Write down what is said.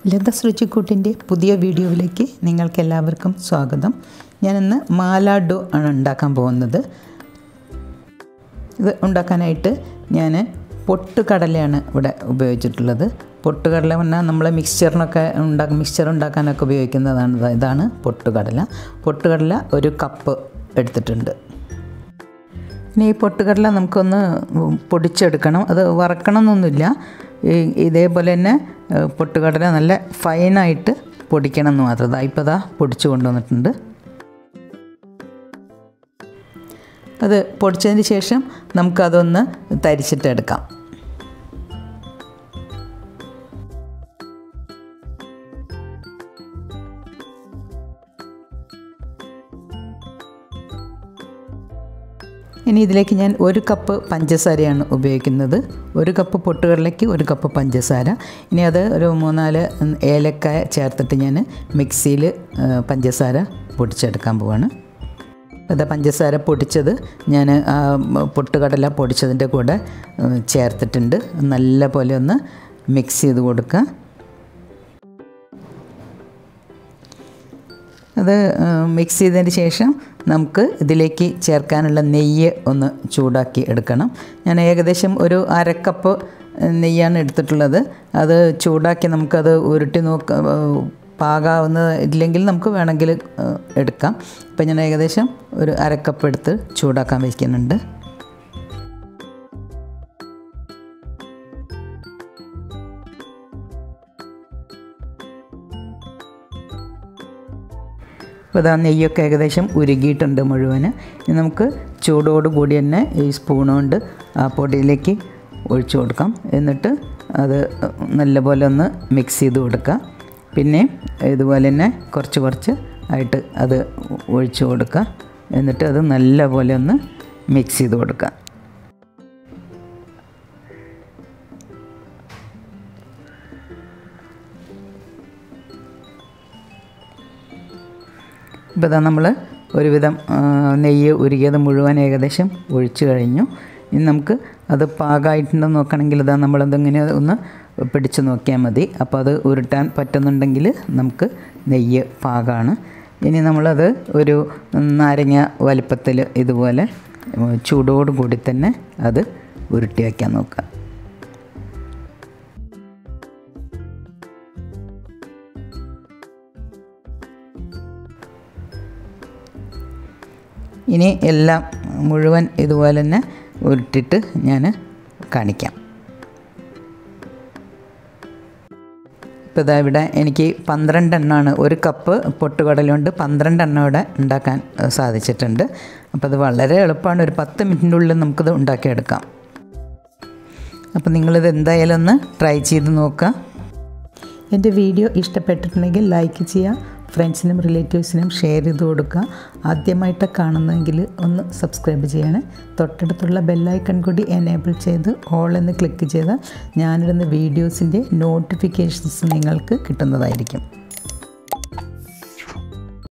ലത രുചിക്കൂട്ടിൻ്റെ പുതിയ വീഡിയോയിലേക്ക് നിങ്ങൾക്ക് എല്ലാവർക്കും സ്വാഗതം ഞാനിന്ന് മാലാഡോ ആണ് ഉണ്ടാക്കാൻ പോകുന്നത് ഇത് ഉണ്ടാക്കാനായിട്ട് ഞാൻ പൊട്ടുകടലയാണ് ഇവിടെ ഉപയോഗിച്ചിട്ടുള്ളത് പൊട്ടുകടല പറഞ്ഞാൽ നമ്മൾ മിക്സ്ചറിനൊക്കെ ഉണ്ടാക്കി മിക്സ്ചർ ഉണ്ടാക്കാനൊക്കെ ഉപയോഗിക്കുന്നതാണ് ഇത്. ഇതാണ് പൊട്ടുകടല പൊട്ടുകടല ഒരു കപ്പ് എടുത്തിട്ടുണ്ട് ഇനി ഈ പൊട്ടുകടല നമുക്കൊന്ന് പൊടിച്ചെടുക്കണം അത് വറക്കണം എന്നൊന്നുമില്ല ഈ ഇതേപോലെ തന്നെ ഏഹ്, പൊട്ടുകടല നല്ല ഫൈനായിട്ട് പൊടിക്കണം എന്ന് മാത്രം ഇതാ ഇപ്പോൾ ഇതാ പൊടിച്ചു കൊണ്ടുവന്നിട്ടുണ്ട് അത് പൊടിച്ചതിന് ശേഷം നമുക്കതൊന്ന് തരിച്ചിട്ടെടുക്കാം ഇനി ഇതിലേക്ക് ഞാൻ ഒരു കപ്പ് പഞ്ചസാരയാണ് ഉപയോഗിക്കുന്നത് ഒരു കപ്പ് പൊട്ടുകടലയ്ക്ക് ഒരു കപ്പ് പഞ്ചസാര ഇനി അത് ഒരു മൂന്നാല് ഏലക്കായ ചേർത്തിട്ട് ഞാൻ മിക്സിയിൽ പഞ്ചസാര പൊടിച്ചെടുക്കാൻ പോവാണ് അത് പഞ്ചസാര പൊടിച്ചത് ഞാൻ ആ പൊട്ടുകടല പൊടിച്ചതിൻ്റെ കൂടെ ഏഹ്, ചേർത്തിട്ടുണ്ട് നല്ല പോലെ ഒന്ന് മിക്സ് ചെയ്ത് കൊടുക്കുക അത് മിക്സ് ചെയ്തതിന് ശേഷം നമുക്ക് ഇതിലേക്ക് ചേർക്കാനുള്ള നെയ്യ് ഒന്ന് ചൂടാക്കി എടുക്കണം ഞാൻ ഏകദേശം ഒരു അരക്കപ്പ് നെയ്യാണ് എടുത്തിട്ടുള്ളത് അത് ചൂടാക്കി നമുക്കത് ഉരുട്ടി നോക്ക പാകാവുന്ന ഇല്ലെങ്കിൽ നമുക്ക് വേണമെങ്കിൽ ഏഹ്, എടുക്കാം ഇപ്പം ഞാൻ ഏകദേശം ഒരു അരക്കപ്പ് എടുത്ത് ചൂടാക്കാൻ വയ്ക്കുന്നുണ്ട് അപ്പോൾ ഇതാ നെയ്യൊക്കെ ഏകദേശം ഉരുകിയിട്ടുണ്ട് മുഴുവന് ഇനി നമുക്ക് ചൂടോട് കൂടി തന്നെ ഈ സ്പൂൺ കൊണ്ട് ആ പൊടിയിലേക്ക് ഒഴിച്ചു കൊടുക്കാം എന്നിട്ട് അത് നല്ലപോലെ ഒന്ന് മിക്സ് ചെയ്ത് കൊടുക്കുക പിന്നെ ഇതുപോലെ തന്നെ കുറച്ച് കുറച്ച് ആയിട്ട് അത് ഒഴിച്ചു കൊടുക്കുക എന്നിട്ട് അത് നല്ലപോലെ ഒന്ന് മിക്സ് ചെയ്ത് കൊടുക്കുക ഇപ്പോൾ ഇതാ നമ്മൾ ഒരുവിധം ആ, നെയ്യ് ഉരുകിയത് മുഴുവൻ ഏകദേശം ഒഴിച്ചു കഴിഞ്ഞു ഇനി നമുക്ക് അത് പാകമായിട്ടുണ്ടെന്ന് നോക്കണമെങ്കിൽ ഇതാ നമ്മളതിങ്ങനെ ഒന്ന് പിടിച്ച് നോക്കിയാൽ മതി അപ്പോൾ അത് ഉരുട്ടാൻ പറ്റുന്നുണ്ടെങ്കിൽ നമുക്ക് നെയ്യ് പാകമാണ് ഇനി നമ്മളത് ഒരു നാരങ്ങ വലിപ്പത്തിൽ ഇതുപോലെ ഉം, ചൂടോട് കൂടി തന്നെ അത് ഉരുട്ടി വയ്ക്കാൻ നോക്കുക ഇനി എല്ലാം മുഴുവൻ ഇതുപോലെ തന്നെ ഉരുട്ടിട്ട് ഞാൻ കാണിക്കാം ഇപ്പോൾ ഇതാ ഇവിടെ എനിക്ക് പന്ത്രണ്ട് എണ്ണമാണ് ഒരു കപ്പ് പൊട്ടുകടല കൊണ്ട് പന്ത്രണ്ട് എണ്ണം ഇവിടെ ഉണ്ടാക്കാൻ ഏഹ്, സാധിച്ചിട്ടുണ്ട് അപ്പോൾ അത് വളരെ എളുപ്പമാണ് ഒരു പത്ത് മിനിറ്റിൻ്റെ ഉള്ളിൽ നമുക്കിത് ഉണ്ടാക്കിയെടുക്കാം അപ്പോൾ നിങ്ങളിത് എന്തായാലും ഒന്ന് ട്രൈ ചെയ്ത് നോക്കുക എൻ്റെ വീഡിയോ ഇഷ്ടപ്പെട്ടിട്ടുണ്ടെങ്കിൽ ലൈക്ക് ചെയ്യുക ഫ്രണ്ട്സിനും റിലേറ്റീവ്സിനും ഷെയർ ചെയ്ത് കൊടുക്കുക ആദ്യമായിട്ട് കാണുന്നതെങ്കിൽ ഒന്ന് സബ്സ്ക്രൈബ് ചെയ്യണേ തൊട്ടടുത്തുള്ള ബെല്ലൈക്കൺ കൂടി എനേബിൾ ചെയ്ത് ഓൾ എന്ന് ക്ലിക്ക് ചെയ്താൽ ഞാനിടുന്ന വീഡിയോസിൻ്റെ നോട്ടിഫിക്കേഷൻസ് നിങ്ങൾക്ക് കിട്ടുന്നതായിരിക്കും